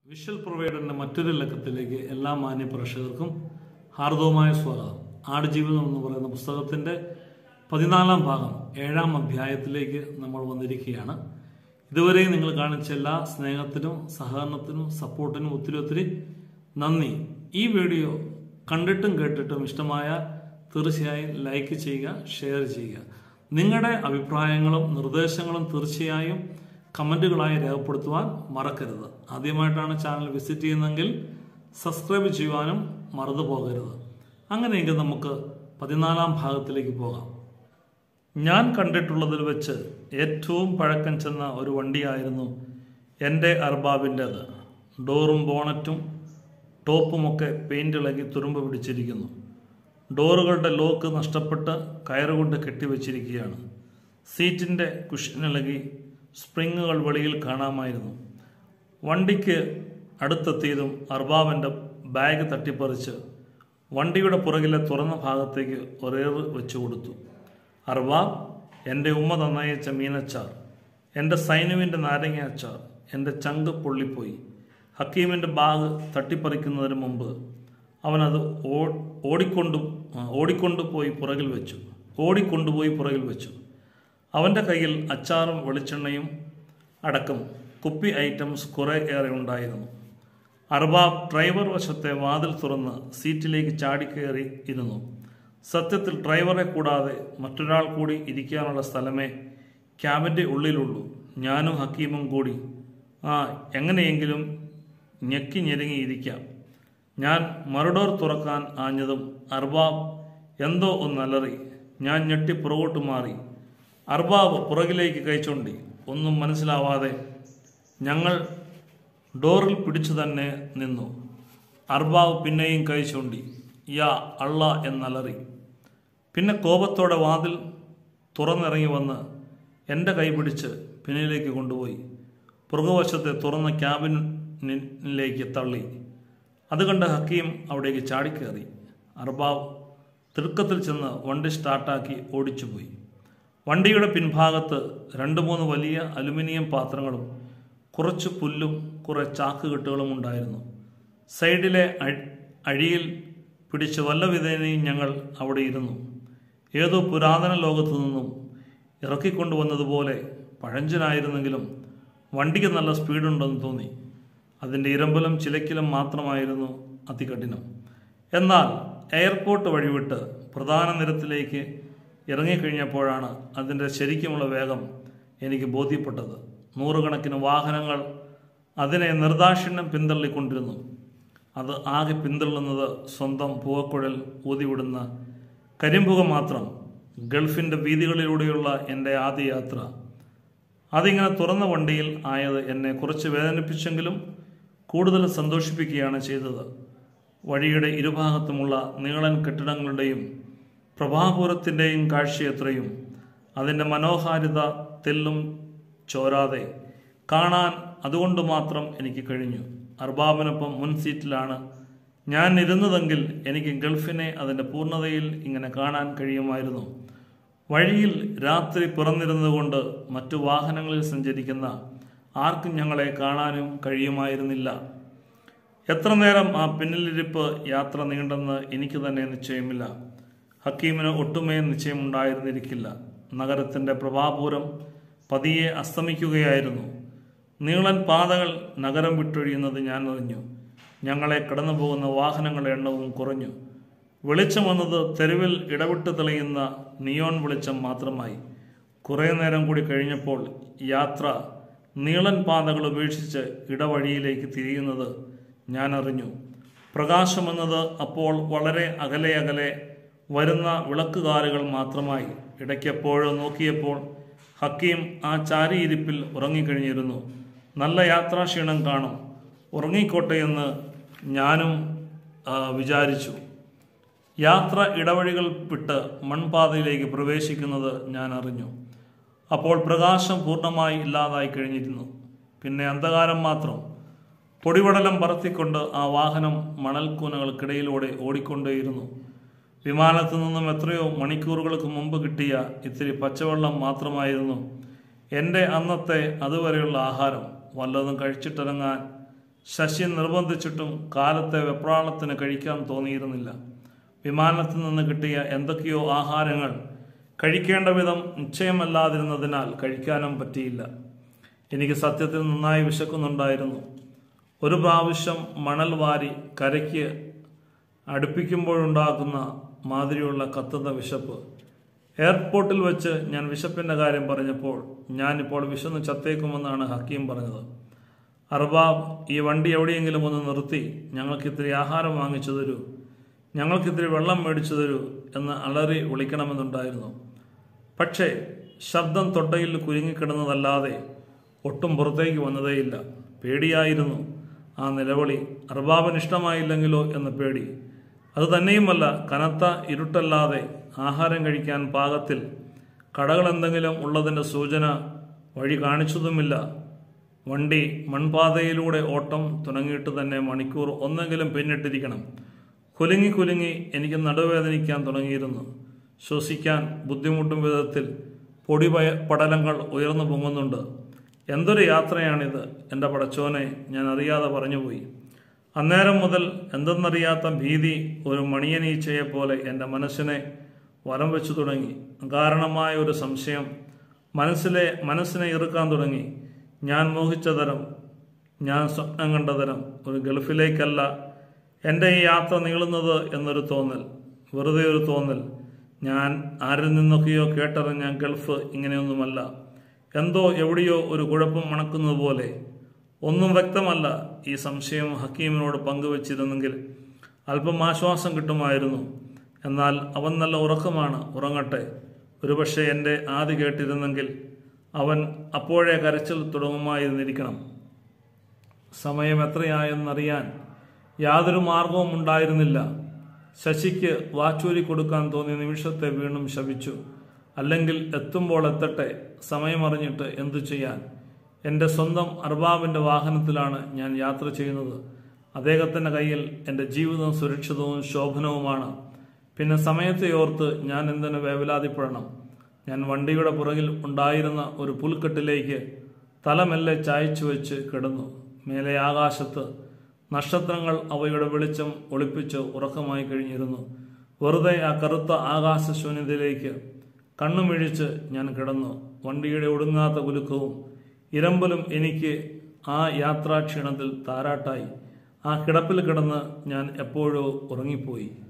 visual പ്രൊവൈഡറിന്റെ മറ്റൊരു ലക്കത്തിലേക്ക് എല്ലാ മാന്യ പ്രേക്ഷകർക്കും ഹാർദവമായ സ്വാഗതം ആടുജീവിതം എന്ന് പറയുന്ന പുസ്തകത്തിന്റെ പതിനാലാം ഭാഗം ഏഴാം അധ്യായത്തിലേക്ക് നമ്മൾ വന്നിരിക്കുകയാണ് ഇതുവരെ നിങ്ങൾ കാണിച്ച എല്ലാ സ്നേഹത്തിനും സഹകരണത്തിനും സപ്പോർട്ടിനും ഒത്തിരി ഒത്തിരി നന്ദി ഈ വീഡിയോ കണ്ടിട്ടും കേട്ടിട്ടും ഇഷ്ടമായ തീർച്ചയായും ലൈക്ക് ചെയ്യുക ഷെയർ ചെയ്യുക നിങ്ങളുടെ അഭിപ്രായങ്ങളും നിർദ്ദേശങ്ങളും തീർച്ചയായും കമൻറ്റുകളായി രേഖപ്പെടുത്തുവാൻ മറക്കരുത് ആദ്യമായിട്ടാണ് ചാനൽ വിസിറ്റ് ചെയ്യുന്നതെങ്കിൽ സബ്സ്ക്രൈബ് ചെയ്യുവാനും മറന്നു പോകരുത് അങ്ങനെയെങ്കിൽ നമുക്ക് പതിനാലാം ഭാഗത്തിലേക്ക് പോകാം ഞാൻ കണ്ടിട്ടുള്ളതിൽ വെച്ച് ഏറ്റവും പഴക്കം ചെന്ന ഒരു വണ്ടിയായിരുന്നു എൻ്റെ അർബാബിൻ്റേത് ഡോറും ബോണറ്റും ടോപ്പുമൊക്കെ പെയിൻ്റ് ഇളകി തുരുമ്പ് പിടിച്ചിരിക്കുന്നു ഡോറുകളുടെ ലോക്ക് നഷ്ടപ്പെട്ട് കയറുകൊണ്ട് കെട്ടിവെച്ചിരിക്കുകയാണ് സീറ്റിൻ്റെ കുഷനിളകി സ്പ്രിങ്ങുകൾ വെളിയിൽ കാണാമായിരുന്നു വണ്ടിക്ക് അടുത്തെത്തിയതും അർബാബിൻ്റെ ബാഗ് തട്ടിപ്പറിച്ച് വണ്ടിയുടെ പുറകിലെ തുറന്ന ഭാഗത്തേക്ക് ഒരേറ് വെച്ചു കൊടുത്തു അർബാബ് എൻ്റെ ഉമ്മ തന്നയച്ച മീനച്ചാർ എൻ്റെ സൈനുവിൻ്റെ നാരങ്ങ അച്ചാർ എൻ്റെ ചങ്ക് പൊള്ളിപ്പോയി ഹക്കീമിൻ്റെ ബാഗ് തട്ടിപ്പറിക്കുന്നതിന് മുമ്പ് അവനത് ഓ- ഓടിക്കൊണ്ടു ആ, ഓടിക്കൊണ്ടുപോയി പുറകിൽ വെച്ചു ഓടിക്കൊണ്ടുപോയി പുറകിൽ വെച്ചു അവൻ്റെ കയ്യിൽ അച്ചാറും വെളിച്ചെണ്ണയും അടക്കം കുപ്പി ഐറ്റംസ് കുറേ ഏറെ ഉണ്ടായിരുന്നു അർബാബ് ഡ്രൈവർ വശത്തെ വാതിൽ തുറന്ന് സീറ്റിലേക്ക് ചാടിക്കയറി ഇരുന്നു സത്യത്തിൽ ഡ്രൈവറെ കൂടാതെ മറ്റൊരാൾ കൂടി ഇരിക്കാനുള്ള സ്ഥലമേ ക്യാബിൻ്റെ ഉള്ളിലുള്ളൂ ഞാനും ഹക്കീമും കൂടി ആ എങ്ങനെയെങ്കിലും ഞെക്കി ഞെരുങ്ങി ഇരിക്കാം ഞാൻ മറുഡോർ തുറക്കാൻ ആഞ്ഞതും അർബാബ് എന്തോ ഒന്നലറി ഞാൻ ഞെട്ടി പുറകോട്ട് മാറി അർബാബ് പുറകിലേക്ക് കൈച്ചൊണ്ടി ഒന്നും മനസ്സിലാവാതെ ഞങ്ങൾ ഡോറിൽ പിടിച്ചു തന്നെ നിന്നു അർബാബ് പിന്നെയും കൈ ചൂണ്ടി യാ അള്ള എന്നലറി പിന്നെ കോപത്തോടെ വാതിൽ തുറന്നിറങ്ങി വന്ന് എൻ്റെ കൈ പിടിച്ച് പിന്നിലേക്ക് കൊണ്ടുപോയി പുറകുവശത്തെ തുറന്ന ക്യാബിനിലേക്ക് തള്ളി അത് കണ്ട് ഹക്കീം അവിടേക്ക് ചാടിക്കയറി അർബാബ് തിടുക്കത്തിൽ ചെന്ന് വണ്ടി സ്റ്റാർട്ടാക്കി ഓടിച്ചുപോയി വണ്ടിയുടെ പിൻഭാഗത്ത് രണ്ട് മൂന്ന് വലിയ അലുമിനിയം പാത്രങ്ങളും കുറച്ച് പുല്ലും കുറെ ചാക്കുകെട്ടുകളും ഉണ്ടായിരുന്നു സൈഡിലെ അഴ്- അഴിയിൽ പിടിച്ച് വല്ല വിധേനയും ഞങ്ങൾ അവിടെ ഇരുന്നു ഏതോ പുരാതന ലോകത്തു നിന്നും ഇറക്കിക്കൊണ്ടുവന്നതുപോലെ പഴഞ്ചനായിരുന്നെങ്കിലും വണ്ടിക്ക് നല്ല സ്പീഡുണ്ടെന്ന് തോന്നി അതിൻ്റെ ഇരമ്പലും ചിലക്കിലും മാത്രമായിരുന്നു അതികഠിനം എന്നാൽ എയർപോർട്ട് വഴിവിട്ട് പ്രധാന നിരത്തിലേക്ക് ഇറങ്ങിക്കഴിഞ്ഞപ്പോഴാണ് അതിൻ്റെ ശരിക്കുമുള്ള വേഗം എനിക്ക് ബോധ്യപ്പെട്ടത് നൂറുകണക്കിന് വാഹനങ്ങൾ അതിനെ നിർദാക്ഷിണ്യം പിന്തള്ളിക്കൊണ്ടിരുന്നു അത് ആകെ പിന്തള്ളുന്നത് സ്വന്തം പൂവക്കുഴൽ ഊതിവിടുന്ന കരിമ്പുക മാത്രം ഗൾഫിൻ്റെ വീതികളിലൂടെയുള്ള എൻ്റെ ആദ്യ യാത്ര അതിങ്ങനെ തുറന്ന വണ്ടിയിൽ ആയത് എന്നെ കുറച്ച് വേദനിപ്പിച്ചെങ്കിലും കൂടുതൽ സന്തോഷിപ്പിക്കുകയാണ് ചെയ്തത് വഴിയുടെ ഇരുഭാഗത്തുമുള്ള നീളൻ കെട്ടിടങ്ങളുടെയും പ്രഭാപൂരത്തിൻ്റെയും കാഴ്ചയത്രയും അതിൻ്റെ മനോഹാരിത തെല്ലും ചോരാതെ കാണാൻ അതുകൊണ്ട് മാത്രം എനിക്ക് കഴിഞ്ഞു അർബാബിനൊപ്പം മുൻ സീറ്റിലാണ് ഞാൻ ഇരുന്നതെങ്കിൽ എനിക്ക് ഗൾഫിനെ അതിൻ്റെ പൂർണ്ണതയിൽ ഇങ്ങനെ കാണാൻ കഴിയുമായിരുന്നു വഴിയിൽ രാത്രി പിറന്നിരുന്നുകൊണ്ട് മറ്റു വാഹനങ്ങളിൽ സഞ്ചരിക്കുന്ന ആർക്കും ഞങ്ങളെ കാണാനും കഴിയുമായിരുന്നില്ല എത്ര നേരം ആ പിന്നിലിരിപ്പ് യാത്ര നീണ്ടെന്ന് എനിക്ക് തന്നെ നിശ്ചയമില്ല ഹക്കീമിന് ഒട്ടുമേ നിശ്ചയമുണ്ടായിരുന്നിരിക്കില്ല നഗരത്തിൻ്റെ പ്രഭാപൂരം പതിയെ അസ്തമിക്കുകയായിരുന്നു നീളൻ പാതകൾ നഗരം വിട്ടൊഴിയുന്നത് ഞാൻ അറിഞ്ഞു ഞങ്ങളെ കടന്നു പോകുന്ന വാഹനങ്ങളുടെ എണ്ണവും കുറഞ്ഞു വെളിച്ചം വന്നത് തെരുവിൽ ഇടവിട്ട് തെളിയുന്ന നിയോൺ വെളിച്ചം മാത്രമായി കുറേ നേരം കൂടി കഴിഞ്ഞപ്പോൾ യാത്ര നീളൻ പാതകൾ ഉപേക്ഷിച്ച് ഇടവഴിയിലേക്ക് തിരിയുന്നത് ഞാൻ അറിഞ്ഞു പ്രകാശമെന്നത് അപ്പോൾ വളരെ അകലെ അകലെ വരുന്ന വിളക്കുകാലുകൾ മാത്രമായി ഇടയ്ക്കെപ്പോഴോ നോക്കിയപ്പോൾ ഹക്കീം ആ ചാരിയിരിപ്പിൽ ഉറങ്ങിക്കഴിഞ്ഞിരുന്നു നല്ല യാത്രാക്ഷീണം കാണും ഉറങ്ങിക്കോട്ടെ എന്ന് ഞാനും ആ, വിചാരിച്ചു യാത്ര ഇടവഴികൾ വിട്ട് മൺപാതയിലേക്ക് പ്രവേശിക്കുന്നത് ഞാൻ അറിഞ്ഞു അപ്പോൾ പ്രകാശം പൂർണ്ണമായി ഇല്ലാതായി കഴിഞ്ഞിരുന്നു പിന്നെ അന്ധകാരം മാത്രം പൊടിപടലം പറത്തിക്കൊണ്ട് ആ വാഹനം മണൽക്കൂനകൾക്കിടയിലൂടെ ഓടിക്കൊണ്ടേയിരുന്നു വിമാനത്തു നിന്നും എത്രയോ മണിക്കൂറുകൾക്ക് മുമ്പ് കിട്ടിയ ഇത്തിരി പച്ചവെള്ളം മാത്രമായിരുന്നു എൻ്റെ അന്നത്തെ അതുവരെയുള്ള ആഹാരം വല്ലതും കഴിച്ചിട്ടിറങ്ങാൻ ശശി നിർബന്ധിച്ചിട്ടും കാലത്തെ വെപ്രാളത്തിന് കഴിക്കാൻ തോന്നിയിരുന്നില്ല വിമാനത്തിൽ നിന്ന് കിട്ടിയ എന്തൊക്കെയോ ആഹാരങ്ങൾ കഴിക്കേണ്ട വിധം നിശ്ചയമല്ലാതിരുന്നതിനാൽ കഴിക്കാനും പറ്റിയില്ല എനിക്ക് സത്യത്തിൽ നന്നായി വിശക്കുന്നുണ്ടായിരുന്നു ഒരു പ്രാവശ്യം മണൽ വാരി കരയ്ക്ക് അടുപ്പിക്കുമ്പോഴുണ്ടാകുന്ന മാതിരിയുള്ള കത്തുന്ന വിശപ്പ് എയർപോർട്ടിൽ വെച്ച് ഞാൻ വിശപ്പിന്റെ കാര്യം പറഞ്ഞപ്പോൾ ഞാനിപ്പോൾ വിശന്ന് ചത്തേക്കുമെന്നാണ് ഹക്കീം പറഞ്ഞത് അർബാബ് ഈ വണ്ടി എവിടെയെങ്കിലും ഒന്ന് നിർത്തി ഞങ്ങൾക്ക് ഇത്തിരി ആഹാരം വാങ്ങിച്ചു തരൂ ഞങ്ങൾക്ക് ഇത്തിരി വെള്ളം മേടിച്ചു തരൂ എന്ന് അലറി വിളിക്കണമെന്നുണ്ടായിരുന്നു പക്ഷേ ശബ്ദം തൊട്ടയിൽ കുരുങ്ങിക്കിടന്നതല്ലാതെ ഒട്ടും പുറത്തേക്ക് വന്നതേയില്ല പേടിയായിരുന്നു ആ നിലവിളി അർബാബിന് ഇഷ്ടമായില്ലെങ്കിലോ എന്ന പേടി അത് തന്നെയുമല്ല കനത്ത ഇരുട്ടല്ലാതെ ആഹാരം കഴിക്കാൻ പാകത്തിൽ കടകൾ എന്തെങ്കിലും ഉള്ളതിൻ്റെ സൂചന വഴി കാണിച്ചതുമില്ല വണ്ടി മൺപാതയിലൂടെ ഓട്ടം തുടങ്ങിയിട്ട് തന്നെ മണിക്കൂർ ഒന്നെങ്കിലും പിന്നിട്ടിരിക്കണം കുലുങ്ങി കുലുങ്ങി എനിക്ക് നടുവേദനിക്കാൻ തുടങ്ങിയിരുന്നു ശ്വസിക്കാൻ ബുദ്ധിമുട്ടും വിധത്തിൽ പൊടി പയ- പടലങ്ങൾ ഉയർന്നു പൊങ്ങുന്നുണ്ട് എന്തൊരു യാത്രയാണിത് എൻ്റെ പടച്ചോനെ ഞാൻ അറിയാതെ പറഞ്ഞുപോയി അന്നേരം മുതൽ എന്തെന്നറിയാത്ത ഭീതി ഒരു മണിയനീച്ചയെ പോലെ എൻ്റെ മനസ്സിനെ വലം വെച്ചു തുടങ്ങി കാരണമായ ഒരു സംശയം മനസ്സിലെ മനസ്സിനെ ഇറുക്കാൻ തുടങ്ങി ഞാൻ മോഹിച്ച തരം ഞാൻ സ്വപ്നം കണ്ട തരം ഒരു ഗൾഫിലേക്കല്ല എൻ്റെ ഈ യാത്ര നീളുന്നത് എന്നൊരു തോന്നൽ വെറുതെ ഒരു തോന്നൽ ഞാൻ ആരിൽ നിന്നൊക്കെയോ കേട്ടറിഞ്ഞ ഗൾഫ് ഇങ്ങനെയൊന്നുമല്ല എന്തോ എവിടെയോ ഒരു കുഴപ്പം മണക്കുന്നത് പോലെ ഒന്നും വ്യക്തമല്ല ഈ സംശയം ഹക്കീമിനോട് പങ്കുവച്ചിരുന്നെങ്കിൽ അല്പം ആശ്വാസം കിട്ടുമായിരുന്നു എന്നാൽ അവൻ നല്ല ഉറക്കമാണ് ഉറങ്ങട്ടെ ഒരുപക്ഷെ എൻ്റെ ആദ്യ കേട്ടിരുന്നെങ്കിൽ അവൻ അപ്പോഴേ കരച്ചിൽ തുടങ്ങുമായിരുന്നിരിക്കണം സമയം എത്രയായെന്നറിയാൻ യാതൊരു മാർഗവും ഉണ്ടായിരുന്നില്ല ശശിക്ക് വാച്ചൂരി കൊടുക്കാൻ തോന്നിയ നിമിഷത്തെ വീണ്ടും ശപിച്ചു അല്ലെങ്കിൽ എത്തുമ്പോൾ എത്തട്ടെ സമയമറിഞ്ഞിട്ട് എന്തു ചെയ്യാൻ എൻ്റെ സ്വന്തം അർബാബിൻ്റെ വാഹനത്തിലാണ് ഞാൻ യാത്ര ചെയ്യുന്നത് അദ്ദേഹത്തിൻ്റെ കയ്യിൽ എൻ്റെ ജീവിതം സുരക്ഷിതവും ശോഭനവുമാണ് പിന്നെ സമയത്തെ ഓർത്ത് ഞാൻ എന്തിനു വേവലാതിപ്പെടണം ഞാൻ വണ്ടിയുടെ പുറകിൽ ഉണ്ടായിരുന്ന ഒരു പുൽക്കെട്ടിലേക്ക് തലമെല്ലെ ചായച്ചു വെച്ച് കിടന്നു മേലെ ആകാശത്ത് നക്ഷത്രങ്ങൾ അവയുടെ വെളിച്ചം ഒളിപ്പിച്ച് ഉറക്കമായി കഴിഞ്ഞിരുന്നു വെറുതെ ആ കറുത്ത ആകാശശൂന്യതയിലേക്ക് കണ്ണുമിഴിച്ച് ഞാൻ കിടന്നു വണ്ടിയുടെ ഒടുങ്ങാത്ത കുലുക്കവും ഇരമ്പലും എനിക്ക് ആ യാത്രാക്ഷീണത്തിൽ താരാട്ടായി ആ കിടപ്പിൽ കിടന്ന് ഞാൻ എപ്പോഴോ ഉറങ്ങിപ്പോയി